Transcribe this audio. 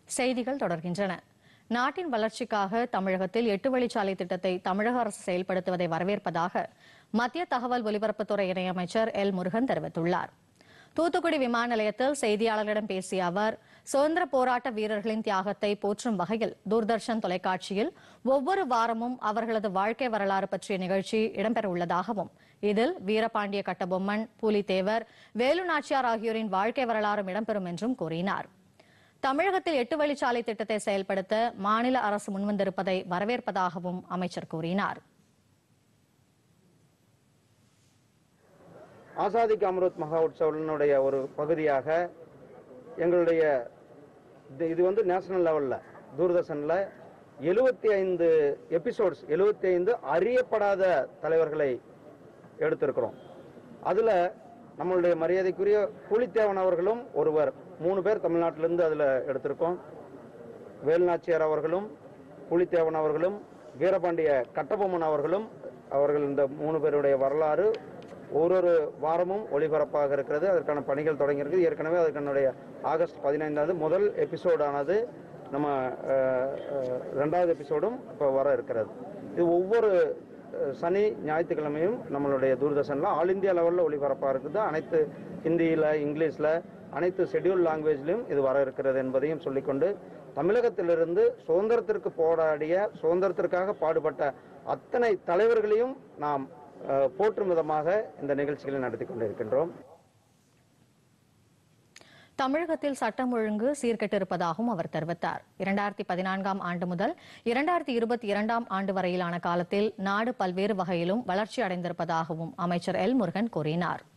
செய்திகள் தொடர்கின்றன நாட்டின் வளர்ச்சிக்காக தமிழகத்தில் எட்டு வழிச்சாலை திட்டத்தை தமிழக அரசு செயல்படுத்துவதை வரவேற்பதாக மத்திய தகவல் ஒலிபரப்புத்துறை இணையமைச்சர் எல் முருகன் தெரிவித்துள்ளார் தூத்துக்குடி விமான நிலையத்தில் செய்தியாளர்களிடம் பேசிய அவர் சுதந்திர போராட்ட வீரர்களின் தியாகத்தை போற்றும் வகையில் தூர்தர்ஷன் தொலைக்காட்சியில் ஒவ்வொரு வாரமும் அவர்களது வாழ்க்கை வரலாறு பற்றிய நிகழ்ச்சி இடம்பெறவுள்ளதாகவும் இதில் வீரபாண்டிய கட்டபொம்மன் புலித்தேவர் வேலு நாச்சியார் ஆகியோரின் வாழ்க்கை வரலாறும் இடம்பெறும் என்றும் கூறினார் தமிழகத்தில் எட்டு வழிச்சாலை திட்டத்தை செயல்படுத்த மாநில அரசு முன்வந்திருப்பதை வரவேற்பதாகவும் அமைச்சர் கூறினார் ஆசாதிக்கு அம்ருத் மகா உற்சவனுடைய ஒரு பகுதியாக எங்களுடைய இது- இது வந்து நேஷனல் லெவலில் தூர்தர்ஷனில் எழுபத்தி ஐந்து எபிசோட்ஸ் எழுபத்தி ஐந்து அறியப்படாத தலைவர்களை எடுத்திருக்கிறோம் அதில் நம்மளுடைய மரியாதைக்குரிய புலித்தேவன் அவர்களும் ஒருவர் மூணு பேர் தமிழ்நாட்டிலிருந்து அதில் எடுத்திருக்கோம் வேலுநாச்சியார் அவர்களும் புலித்தேவன் அவர்களும் வீரபாண்டிய கட்டபொம்மன் அவர்களும் அவர்கள் இந்த மூணு பேருடைய வரலாறு ஒரு ஒரு வாரமும் ஒளிபரப்பாக இருக்கிறது அதற்கான பணிகள் தொடங்கியிருக்கு ஏற்கனவே அதற்கனுடைய ஆகஸ்ட் பதினைந்தாவது முதல் எபிசோடானது நம்ம அஹ், அஹ், ரெண்டாவது எபிசோடும் இப்போ வர இருக்கிறது இது ஒவ்வொரு அஹ், சனி ஞாயிற்றுக்கிழமையும் நம்மளுடைய தூர்தர்ஷனில் ஆல் இந்தியா லெவலில் ஒளிபரப்பாக இருக்குது அனைத்து ஹிந்தியில் இங்கிலீஷில் அனைத்து ஷெட்யூல் லாங்குவேஜ்லையும் இது வர இருக்கிறது என்பதையும் சொல்லிக்கொண்டு தமிழகத்திலிருந்து சுதந்திரத்திற்கு போராடிய சுதந்திரத்திற்காக பாடுபட்ட அத்தனை தலைவர்களையும் நாம் அஹ், போற்றும் விதமாக இந்த நிகழ்ச்சிகளை நடத்தி கொண்டிருக்கின்றோம் தமிழகத்தில் சட்டம் ஒழுங்கு சீர்கெட்டிருப்பதாகவும் அவர் தெரிவித்தார் இரண்டாயிரத்தி பதினான்காம் ஆண்டு முதல் இரண்டாயிரத்தி இருபத்தி இரண்டாம் ஆண்டு வரையிலான காலத்தில் நாடு பல்வேறு வகையிலும் வளர்ச்சி அடைந்திருப்பதாகவும் அமைச்சர் எல் முருகன் கூறினார்